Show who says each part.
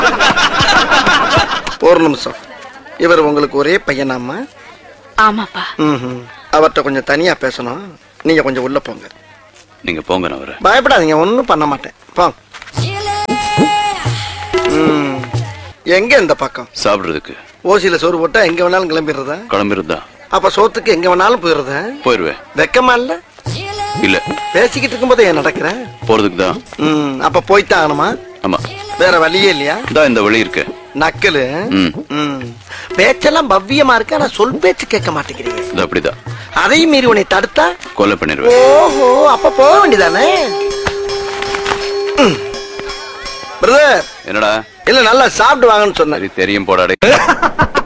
Speaker 1: ஒரு நிமிஷம் இவர் உங்களுக்கு ஒரே பையனாமா
Speaker 2: ஆமாப்பா
Speaker 1: ம் அவர்கிட்ட கொஞ்சம் தனியா பேசணும் நீங்க கொஞ்சம் உள்ள போங்க
Speaker 3: நீங்க போங்க நான் வரேன்
Speaker 1: பயப்படாதீங்க ஒன்றும் பண்ண மாட்டேன் போங்க ம். எங்க இந்த பக்கம்
Speaker 3: சாப்பிடுறதுக்கு
Speaker 1: ஓசியில சோறு போட்டா எங்க வேணாலும் கிளம்பிடுறதா
Speaker 3: கிளம்பிருந்தா
Speaker 1: அப்ப சோத்துக்கு எங்க வேணாலும் போயிடுறதா
Speaker 3: போயிருவேன்
Speaker 1: வெக்கமா இல்ல
Speaker 3: இல்ல
Speaker 1: பேசிக்கிட்டு இருக்கும்போது ஏன் நடக்கிறேன்
Speaker 3: போறதுக்கு தான்
Speaker 1: ம் அப்ப போய்த்தான் ஆகணுமா
Speaker 3: ஆமா
Speaker 1: வேற வழியே இல்லையா
Speaker 3: இந்தா இந்த வழி இருக்கு
Speaker 1: நக்கலு
Speaker 3: ம்
Speaker 1: ம். பேச்செல்லாம் பவ்யமா இருக்கு ஆனா சொல் பேச்சு கேட்க மாட்டேங்கிறீங்க
Speaker 3: இது அப்படிதான்
Speaker 1: அதையும் மீறி உன்னை தடுத்தா
Speaker 3: கொலை பண்ணிடுவேன்
Speaker 1: ஓஹோ அப்ப போக வேண்டியதானே பிரதர்
Speaker 3: என்னடா
Speaker 1: இல்ல நல்லா சாப்பிட்டு வாங்கன்னு சொன்னேன்
Speaker 3: சரி தெரியும் போடாடே